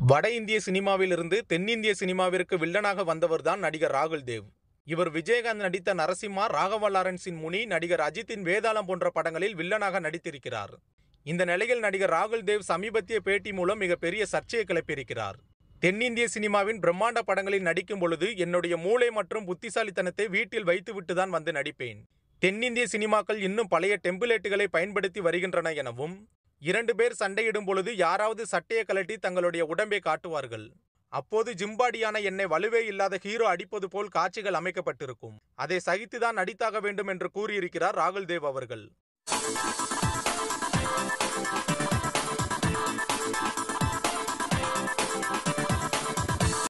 வட இந்திய சினிமாவிலிருந்து தென்னிந்திய சினிமாவிற்கு வில்லனாக வந்தவர்தான் நடிகர் ராகுல் தேவ் இவர் விஜயகாந்த் நடித்த நரசிம்மா ராகவா லாரன்ஸின் முனி நடிகர் அஜித்தின் வேதாளம் போன்ற படங்களில் வில்லனாக நடித்திருக்கிறார் இந்த நிலையில் நடிகர் ராகுல் தேவ் சமீபத்திய பேட்டி மூலம் மிகப்பெரிய சர்ச்சையை கிளப்பியிருக்கிறார் தென்னிந்திய சினிமாவின் பிரம்மாண்ட படங்களில் நடிக்கும் பொழுது என்னுடைய மூளை மற்றும் புத்திசாலித்தனத்தை வீட்டில் வைத்துவிட்டு தான் வந்து நடிப்பேன் தென்னிந்திய சினிமாக்கள் இன்னும் பழைய டெம்பிளேட்டுகளை பயன்படுத்தி வருகின்றன எனவும் இரண்டு பேர் சண்டையிடும் பொழுது யாராவது சட்டையை கழட்டி தங்களுடைய உடம்பை காட்டுவார்கள் அப்போது ஜிம்பாடியான என்னை வலுவே இல்லாத ஹீரோ அடிப்பது போல் காட்சிகள் அமைக்கப்பட்டிருக்கும் அதை சகித்துதான் நடித்தாக வேண்டும் என்று கூறியிருக்கிறார் ராகுல் தேவ் அவர்கள்